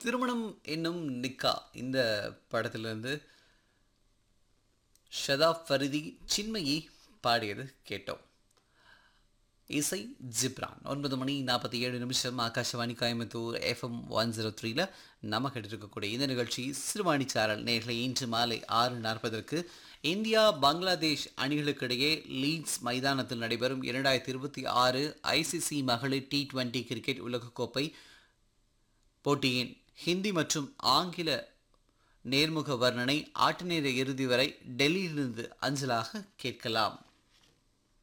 திருமணம் என்னும் நிக்கா இந்த படத்திலிருந்து ஷதாப் ஃபரிதி சின்மயி பாடியது கேட்டோம் இசை ஜிப்ரான் ஒன்பது மணி நாற்பத்தி ஏழு நிமிஷம் Akashvani Coimbatore FM one zero த்ரீல நம்ம இருக்கக்கூடிய இந்த நிகழ்ச்சி சிறுவாணி சாரல் நேர்களை இன்று மாலை ஆறு நாற்பதற்கு இந்தியா பங்களாதேஷ் அணிகளுக்கிடையே லீட்ஸ் மைதானத்தில் நடைபெறும் இரண்டாயிரத்தி இருபத்தி ஆறு ஐசிசி மகளிர் டி டுவெண்டி கிரிக்கெட் உலகக்கோப்பை போட்டியின் ஹிந்தி மற்றும் ஆங்கில நேர்முக வர்ணனை ஆட்ட நேர இறுதி வரை டெல்லியிலிருந்து அஞ்சலாக கேட்கலாம்